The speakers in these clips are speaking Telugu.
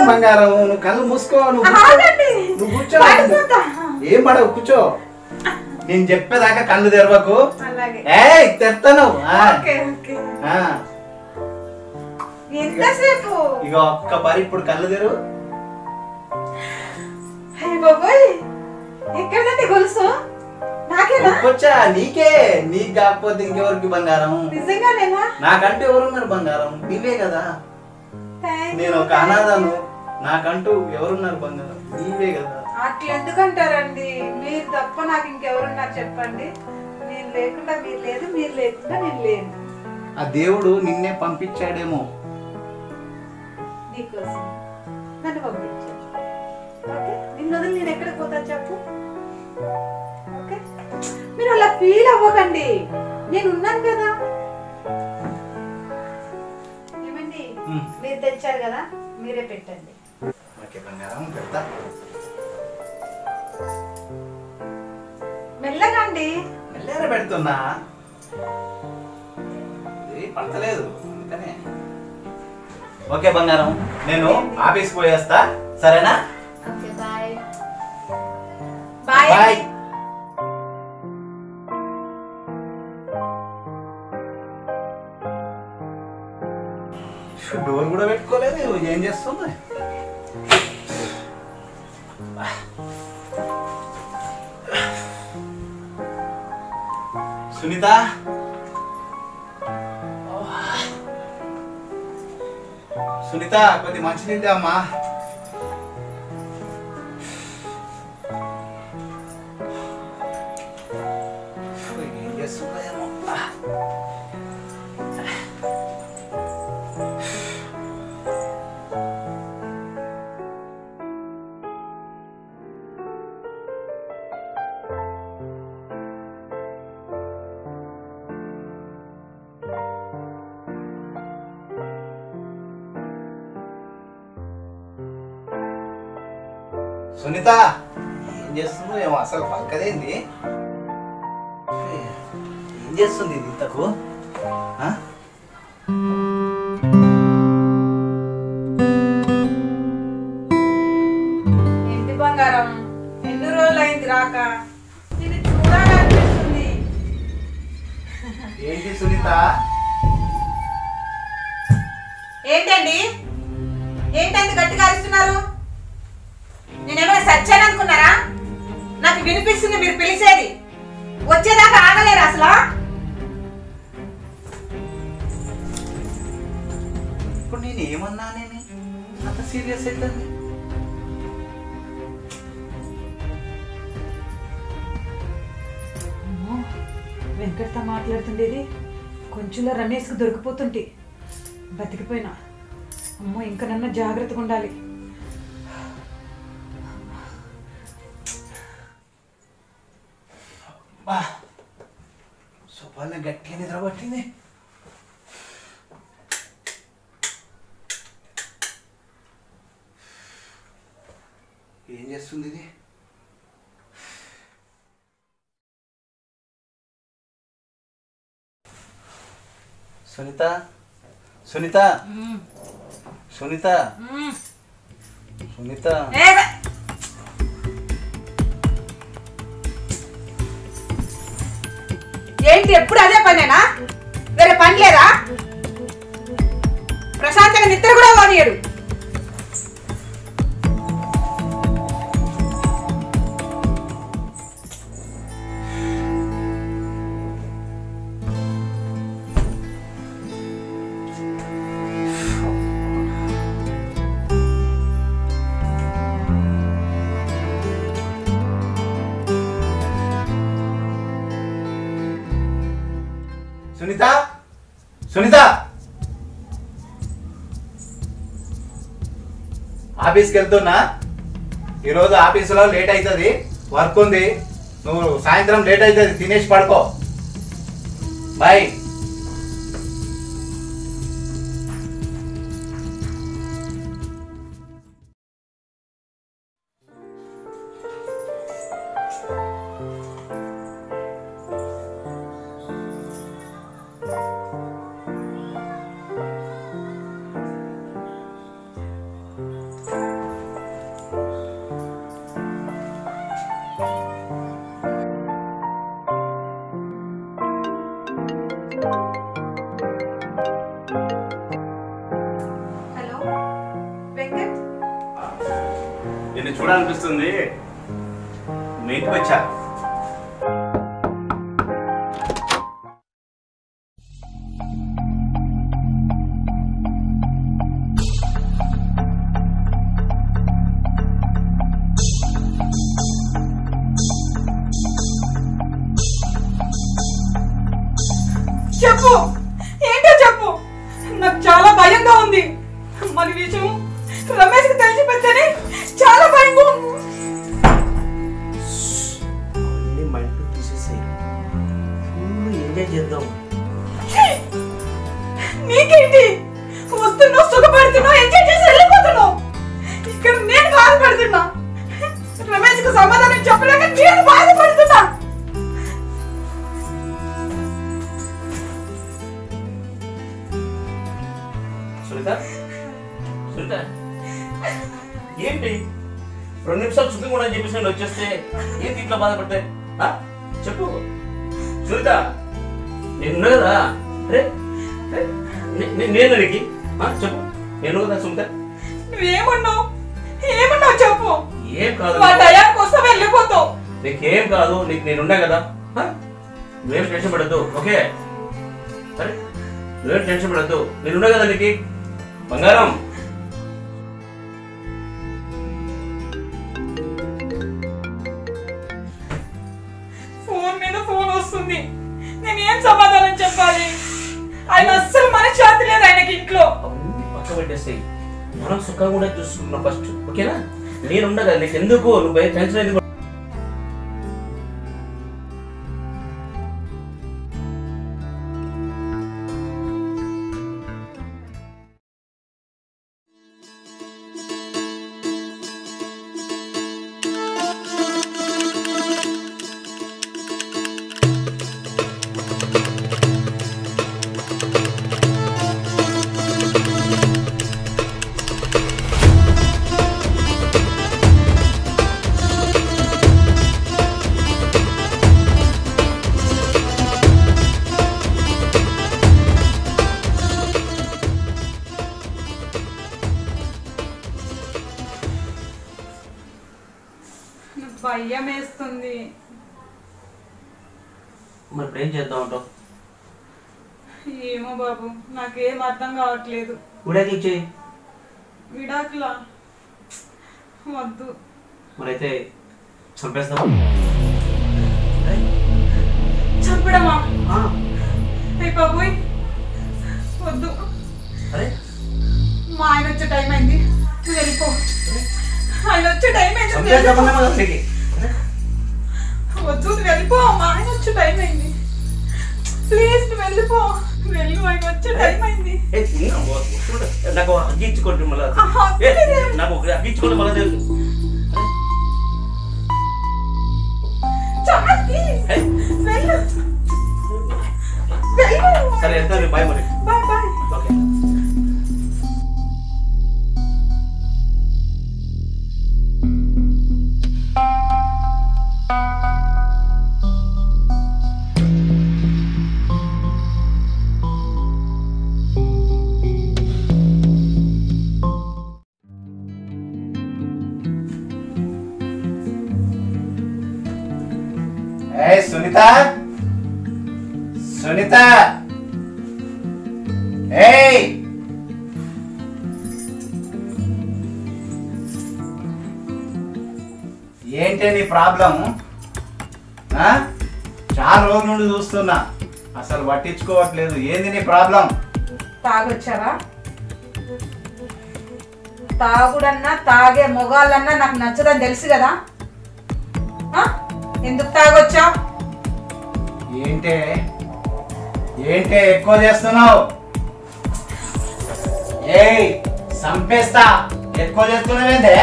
బంగారం నువ్వు కళ్ళు మూసుకో నువ్వు కూర్చో. ఆగండి. నువ్వు కూర్చో పడిపోతా. ఏం పడవు కూర్చో నేను చెప్పేదాకా కళ్ళు తెరవకు అలాగే ఏ తెస్తాను ఓకే ఓకే ఆ ఎంతసేపు ఇక ఒక్క పరి ఇప్పుడు కళ్ళు తెరు అయ్య బాబోయ్ ఎక్కడండి గొలుసు నాకేనా వచ్చా నీకే నీకు కాకపోతే ఇంకెవరికి బంగారం నిజంగానేనా నాకంటూ ఎవరున్నారు బంగారం నీవే కదా Thank నేను you. ఒక అనాథను నాకంటూ ఎవరున్నారు బంగారం నీవే కదా అట్లా ఎందుకంటారండి మీరు తప్ప నాకు ఇంకెవరున్నారు చెప్పండి నేను లేకుండా మీరు లేదు మీరు లేకుండా నేను లేను ఆ దేవుడు నిన్నే పంపించాడేమో నీకోసం నన్ను పంపించాను ఓకే నిన్ను వదిలి నేను ఎక్కడికి పోతాను చెప్పు ఓకే మీరు అలా ఫీల్ అవ్వకండి నేను ఉన్నాను కదా ఏమండి ఉమ్. మీరు తెచ్చారు కదా మీరే పెట్టండి ఓకే బంగారం పెడతా మెల్లగా అండి మెల్లేర పెడుతున్నా ఇది పడతలేదు అందుకనే ఓకే బంగారం నేను ఆఫీస్ పోయేస్తా సరేనా okay bye bye bye door కూడా పెట్టుకోలేదు ఏం చేస్తుంది సునీత సునీత కొద్ది మంచి నీళ్ళు అమ్మా ఏం చేస్తుందేమో సునీత ఏం చేస్తుందో ఏమో అసలు పలకదేంది ఏం చేస్తుంది ఇది ఇంతకు ఆ? ఏంటి బంగారం ఎన్ని రోజులు అయింది రాక ఇది చూడాలనిపిస్తుంది ఏంటి సునీత ఏంటండి ఏంటంత గట్టిగా అరుస్తున్నారు నేనేమైనా సచ్చాను అనుకున్నారా నాకు వినిపిస్తుంది మీరు పిలిచేది వచ్చేదాకా ఆగలేరు అసలు ఇప్పుడు నేను ఏమన్నా నేను అంత సీరియస్ అవుతుంది వెంకట్తో మాట్లాడుతుండేది కొంచెంలో రమేష్కి దొరికిపోతుంటే బతికిపోయినా అమ్మో ఇంకా నన్న జాగ్రత్తగా ఉండాలి బా సుపాలని గట్టిగా నిద్ర పట్టింది ఏం చేస్తుంది ఇది సునీత సునీత సునీత సునీత ఏంటి ఎప్పుడు అదే పనేనా వేరే పని లేదా ప్రశాంతంగా నిద్ర కూడా పోనీయడు సునీత సునీత ఆఫీస్కి వెళ్తున్నా ఈరోజు ఆఫీసులో లేట్ అవుతుంది వర్క్ ఉంది నువ్వు సాయంత్రం లేట్ అవుతుంది తినేసి పడుకో బాయ్ చూడాలనిపిస్తుంది మీ ఇంటికి వచ్చా చెప్పు ఏంటో చెప్పు నాకు చాలా భయంగా ఉంది మరి విషయం రమేష్ కి తెలిసిపోతేనే చాలా భయంగా ఉంది అవన్నీ మైండ్ తీసేసాయి ఫుల్ ఎంజాయ్ చేద్దాం నీకేంటి వస్తున్నావు సుఖపడుతున్నావు ఎంజాయ్ చేసి వెళ్ళిపోతున్నావు ఇక్కడ నేను బాధపడుతున్నా రమేష్ కు సమాధానం చెప్పలేక నేను బాధపడుతున్నా సునీత సునీత ఏంటి రెండు నిమిషాలు శుద్ధం కూడా చెప్పేసి నేను వచ్చేస్తే ఏంటి ఇట్లా బాధపడతాయి ఆ? చెప్పు సునీత నేను కదా అరే అరే, నే- నే- నేను నీకు ఆ? చెప్పు నేను కదా సునీత నువ్వేమన్నావు ఏమన్నావు చెప్పు ఏం కాదు మా టయానికి వస్తే వెళ్ళిపోతావు నీకేం కాదు నీకు నేను ఉన్నా కదా ఆ? నువ్వేం టెన్షన్ పడద్దు ఓకే సరే నువ్వేం టెన్షన్ పడద్దు నేను ఉన్నా కదా నీకు బంగారం ఫోన్ మీద ఫోన్ వస్తుంది నేను ఏం సమాధానం చెప్పాలి ఆయన అస్సలు మనశ్శాంతి లేదు ఆయనకి ఇంట్లో అవన్నీ పక్క పెట్టేస్తాయి మనం సుఖంగా కూడా చూసుకున్నాం ఫస్ట్ ఓకేనా నేను ఉండగా నీకు ఎందుకు నువ్వు భయ- టెన్షన్ ఎందుకు నాకు భయం వేస్తుంది మరి ఇప్పుడు ఏం చేద్దాం అంటావు ఏమో బాబు నాకేం అర్థం కావట్లేదు ఉడాకి చేయి విడాకులా వద్దు మరి అయితే చంపేస్తావా చంపడమా ఆ, అయ్యి బాబోయ్ వద్దు అరే మా ఆయన వచ్చే టైం అయింది నువ్వు వెళ్ళిపో ఆయన వచ్చే టైం అయింది నువ్వు చంపేద్దామన్నా వెళ్ళిపో. కదా నీకు? వద్దు నువ్వు వెళ్ళిపో మా ఆయన వచ్చే టైం అయింది ప్లీజ్ నువ్వు వెళ్ళిపో వెళ్ళు ఆయన వచ్చే టైం అయింది ఏ, తిన్నా, ఓ, చూడు, నాకు అగ్గించుకోండి మళ్ళీ ఆహా, ఏ, వద్దులే. నాకు ఒక అగ్గించుకోండి మళ్ళీ తెలుసు చాలా ప్లీజ్ ఏ, వెళ్ళు వెళ్ళు సరే వెళ్తాను బాయ్ మరి బాయ్ బాయ్ ఓకే ఏ సునీత సునీత ఏయ్ ఏంటి నీ ప్రాబ్లం చాలా రోజుల నుండి చూస్తున్నా అసలు పట్టించుకోవట్లేదు ఏంది నీ ప్రాబ్లం తాగొచ్చావా తాగుడన్నా తాగే మొగాళ్ళన్నా నాకు నచ్చదని తెలుసు కదా ఆ? ఎందుకు తాగొచ్చావు ఏంటే ఏంటే ఎక్కువ చేస్తున్నావు ఏయ్ సంపేస్తా ఎక్కువ చేస్తున్నావేందే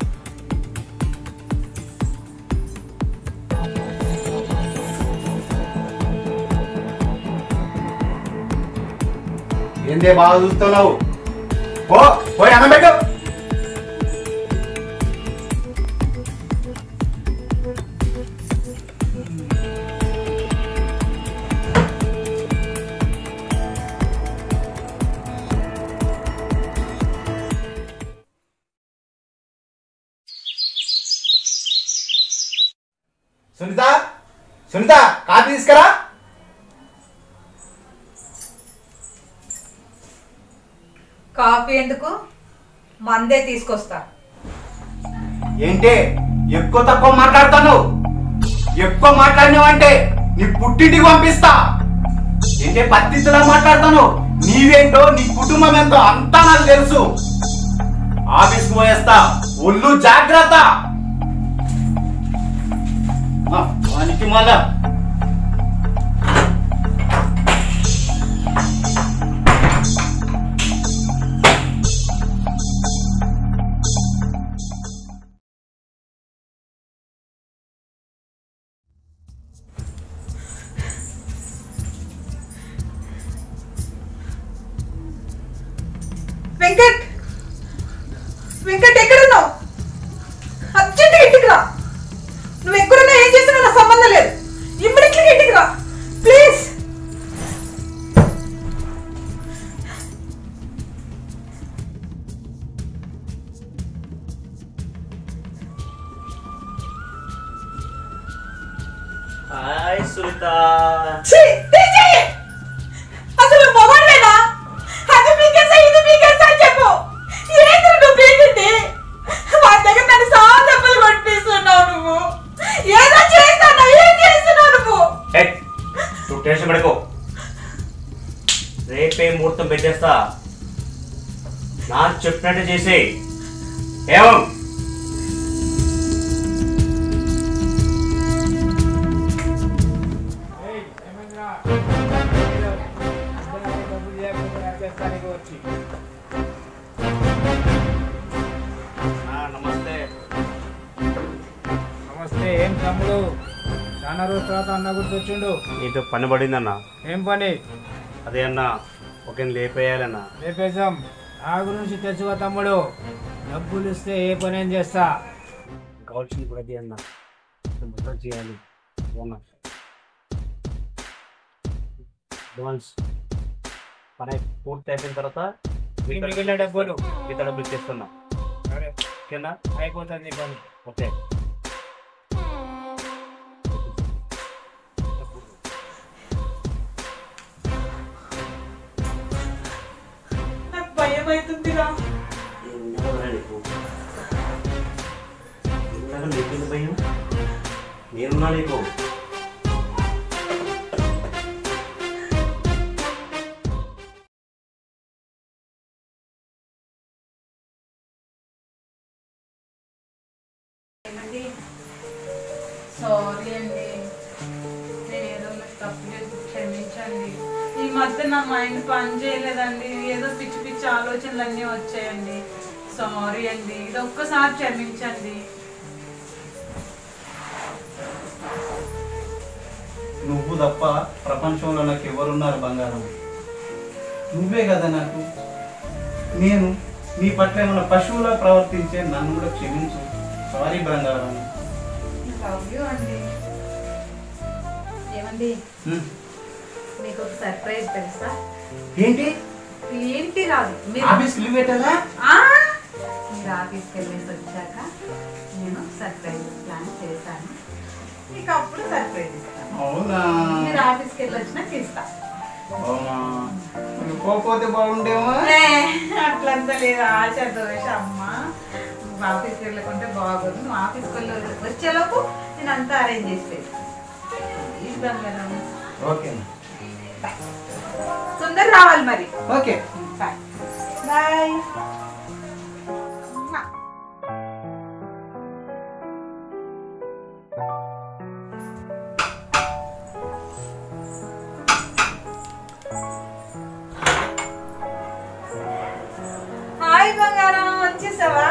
ఏందే బాగా చూస్తున్నావు పో పోయి అన్నం పెట్టు సునీత కాఫీ తీసుకురా కాఫీ ఎందుకు మందే తీసుకొస్తా ఏంటి ఎక్కువ తక్కువ మాట్లాడతాను ఎక్కువ మాట్లాడినావంటే నీ పుట్టింటికి పంపిస్తా ఏంటి పత్తిలా మాట్లాడతాను నీవేంటో నీ కుటుంబం ఏంటో అంతా నాకు తెలుసు ఆఫీస్కి పోయేస్తా ఒళ్ళు జాగ్రత్త ఆ, వానికి మళ్ళా వెంకట్ వెంకట్ ఎక్కడున్నావు అర్జెంట్గా ఇంటికి రా నువ్వు ఎక్కడున్నా ఏం చేసినా నాకు సంబంధం లేదు ఇమ్మడిట్లకి ఇంటికి రా ప్లీజ్ హాయ్ సునీత ఛీ, తీసి! అసలు మొగడ్లేనా అది పీకేసా ఇది పీకేసా అని చెప్పు ఏంద్ర నువ్వు పీకింది వాడి దగ్గర నన్ను సావ దెబ్బలు కొట్టిస్తున్నావు నువ్వు ఏదో చేస్తాను ఏం చేస్తున్నావు నువ్వు ఏయ్, నువ్వు టెన్షన్ పడుకో రేపే ముహూర్తం పెట్టేస్తా నాకు చెప్పినట్టు చేసి ఏమం నమస్తే నమస్తే ఏం తమ్ముడు చాలా రోజుల తర్వాత అన్న గుర్తొచ్చిండు నీతో పని పడిందన్న ఏం పని అదే అన్న ఒక లేపేయాలన్నా రేపేసాం ఆ గురించి తెచ్చుకో తమ్ముడు డబ్బులు ఇస్తే ఏ పని ఏం చేస్తా కావాల్సింది కూడా అది అన్న మొత్తం చేయాలి అవునా అడ్వాన్స్ పని పూర్తి అయిపోయిన తర్వాత ఈ మిగిలిన డబ్బులు మిగతా డబ్బులు ఇచ్చేస్తున్నా సరే ఓకేనా అయిపోతుంది నీ పని ఓకే నాకు భయం అవుతుందిరా భయం నేనున్నా నీకు సారీ అండి నేను ఏదో మీకు తప్పు చేసి క్షమించండి ఈ మధ్య నా మైండ్ పని చేయలేదండి ఏదో పిచ్చి పిచ్చి ఆలోచనలు అన్నీ వచ్చాయండి సారీ అండి ఇది ఒక్కసారి క్షమించండి నువ్వు తప్ప ప్రపంచంలో నాకు ఎవరున్నారు బంగారం నువ్వే కదా నాకు నేను నీ పట్ల ఏమైనా పశువులా ప్రవర్తించే నన్ను కూడా క్షమించు సారీ బంగారం లవ్ యూ అండి ఏమండి హ్మ్. మీకు ఒక సర్ప్రైజ్ తెలుసా ఏంటి ఏంటి కాదు మీరు ఆఫీస్కి లీవ్ పెట్టాలా ఆ! మీరు ఆఫీస్కి వెళ్ళేసి వచ్చాక నేను సర్ప్రైజ్ ప్లాన్ చేశాను మీకు అప్పుడు సర్ప్రైజ్ ఇస్తాను అవునా మీరు ఆఫీస్కి వెళ్ళి వచ్చినాక ఇస్తా అవునా నువ్వు పోకపోతే బాగుండేమో ఏ, అట్లంతా లేదు ఆశ దోష అమ్మ నువ్వు ఆఫీస్కి వెళ్ళకుంటే బాగోదు నువ్వు ఆఫీస్కి వెళ్ళి వచ్చేలోపు నేను అంతా అరేంజ్ చేసి పెడతాను. ఇద్దాం కదా ఓకే తొందర రావాలి మరి ఓకే బాయ్ బాయ్ హాయ్ బంగారం వచ్చేసావా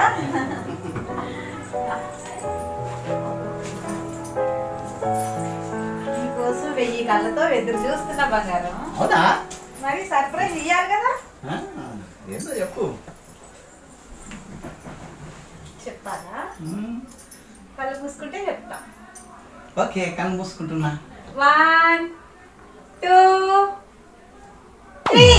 నీకోసం వెయ్యి కళ్ళతో ఎదురు చూస్తున్నా బంగారం అవునా మరి సర్ప్రైజ్ ఇయ్యాలి కదా ఆ, ఏందో చెప్పు చెప్పాలా హ్మ్. కళ్ళు మూసుకుంటే చెప్తా ఓకే కన్ను మూసుకుంటున్నా వన్ టూ త్రీ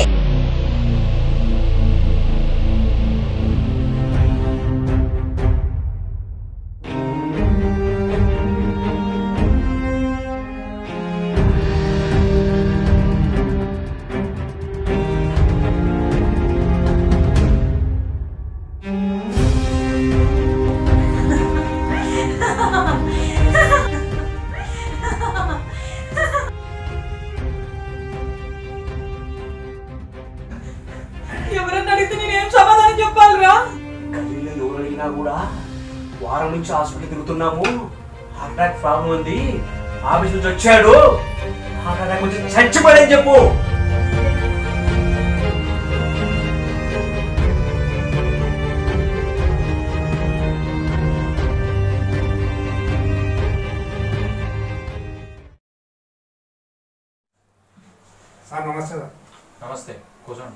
కూడా వారం నుంచి హాస్పిటల్ తిరుగుతున్నాము హార్ట్ అటాక్ ప్రాబ్లం ఉంది ఆఫీస్ నుంచి వచ్చాడు హార్ట్ అటాక్ వచ్చి చచ్చిపోయాడని చెప్పు సార్ నమస్తే సార్ నమస్తే కూర్చోండి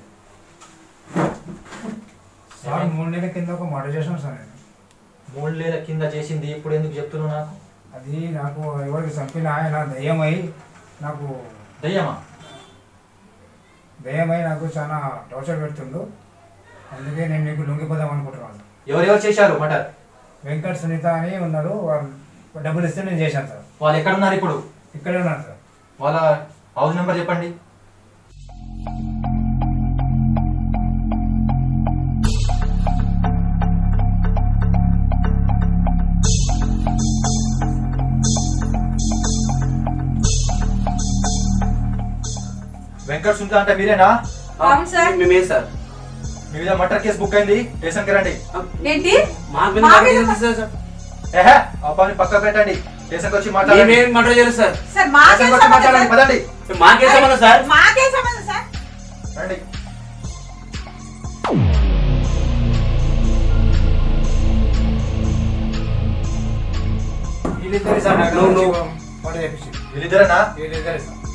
సార్ మూడు నెలల కింద ఒక మర్డర్ చేసాం సార్ నేను మూడు నెలల కింద చేసింది ఇప్పుడు ఎందుకు చెప్తున్నావు నాకు అది నాకు ఎవరికి చంపిన ఆయన దయ్యమై నాకు దయ్యమా దయ్యమై నాకు చాలా టార్చర్ పెడుతుండు అందుకే నేను నీకు లొంగిపోదాం అనుకుంటున్నాను ఎవరెవరు చేశారు మటర్ వెంకట్ సునీత అని ఉన్నారు వాళ్ళు డబ్బులు ఇస్తే నేను చేశాను సార్ వాళ్ళు ఎక్కడున్నారు ఇప్పుడు ఇక్కడే ఉన్నాను సార్ వాళ్ళ హౌస్ నెంబర్ చెప్పండి వెంకట్ సునీత అంటే మీరేనా అవును సార్. మేమే సార్ మీ మీద మటర్ కేసు బుక్ అయింది స్టేషన్కి రండి ఏంటి మాకు మీద మా మర్డర్ మీద చేశారు సార్ ఏహే ఆ పని పక్క పెట్టండి స్టేషన్కి వచ్చి మాట్లాడండి మేమేం మర్డర్ చేయలేదు సార్ సార్ మాకేం స్టేషన్కి వచ్చి సంబంధం మాట్లాడండి సార్? పదండి మాకేం సంబంధం సార్ మాకేం సంబంధం సార్ రండి వీళ్ళిద్దరే సార్ నాకు నువ్వు- నువ్వు. మర్డర్ చేపించి వీళ్ళిద్దరేనా వీళ్ళిద్దరే సార్